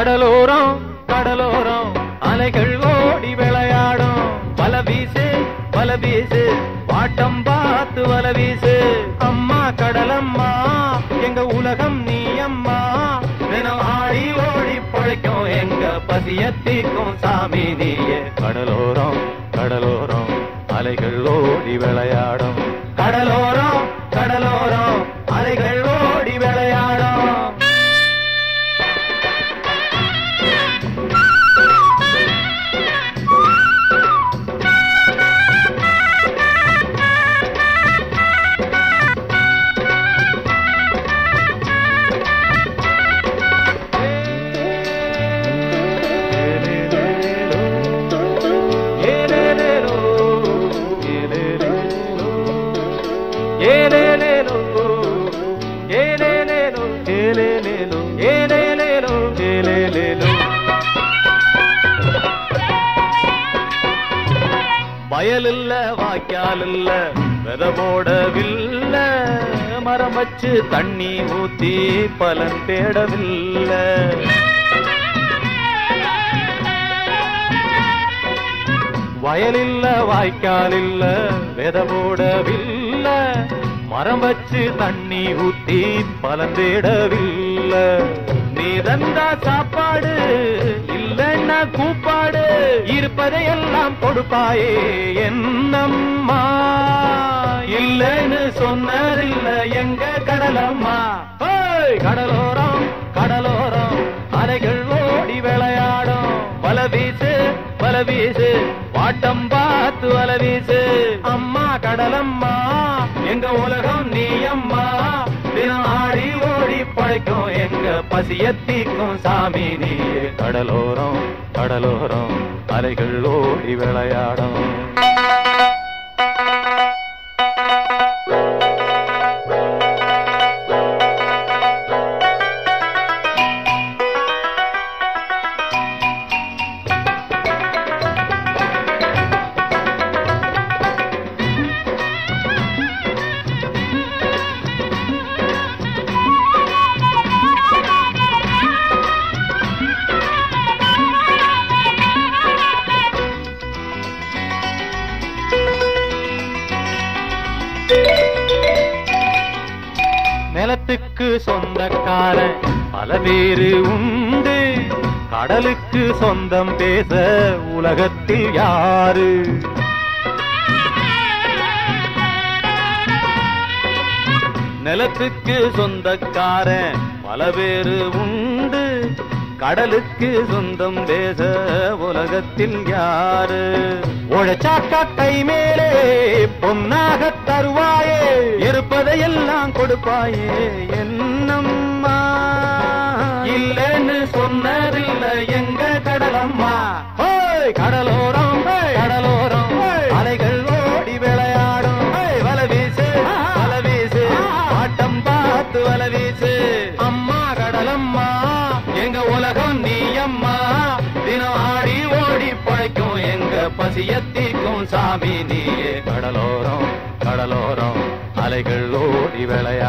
கடலோரம் கடலோரம் அலைகள் ஓடி விளையாடும் வல வீசு வல வீசு வாட்டம் பார்த்து வல வீசு அம்மா கடலம்மா எங்க உலகம் நீ அம்மா தினம் ஆடி ஓடி பழைக்கும் எங்க பசியத்திக்கும் சாமி நீயே கடலோரம் கடலோரம் அலைகள் ஓடி விளையாடும் கடலோரம் கடலோரம் அலைகள் ஓடி விளையாடும் வயலில்ல வாய்க்கால் இல்ல வித போடவில்ல மரம் வச்சு தண்ணி ஊத்தி பலன் தேடவில்லை வயலில்ல வாய்க்கால் இல்ல வித போடவில்ல மரம் வச்சு தண்ணி ஊத்தி பலன் தேடவில்லை நீ தந்தா சாப்பாடு இல்லைன்னா கூப்பாடு இருப்பதையெல்லாம் கொடுப்பாயே என்னம்மா இல்லைன்னு சொன்னதில்ல எங்க கடலம்மா ஓய், கடலோரம் கடலோரம் அலைகள் ஓடி விளையாடும் வல வீசு வல வீசு வாட்டம் பார்த்து வல வீசு அம்மா கடலம்மா எங்க உலகம் நீ அம்மா தினம் ஆடி ஓடி பழைக்கும் எங்க பசியத்திக்கும் சாமி நீ கடலோரம் கடலோரம் அலைகள் ஓடி விளையாடும் நிலத்துக்கு சொந்தக்காரன் பல பேரு உண்டு கடலுக்கு சொந்தம் பேச உலகத்தில் யாரு நிலத்துக்கு சொந்தக்காரன் பல பேரு உண்டு கடலுக்கு சொந்தம் பேச உலகத்தில் யாரு உழைச்சாக்கா கை மேலே பொன்னாக தருவாயே இருப்பதையெல்லாம் கொடுப்பாயே என்னம்மா இல்லைன்னு சொன்னதில்லை எங்க கடலம்மா ஓய் கடலோரம் கடலோரம் அலைகள் ஓடி விளையாடும் வல வீசு வல வீசு ஆட்டம் பார்த்து வல வீசு அம்மா கடலம்மா எங்க உலகம் நீ அம்மா தினம் ஆடி ஓடி பழைக்கும் எங்க பசியத்திக்கும் சாமி நீயே கடலோரம் கடலோரம் அலைகள் ஓடி விளையாடும்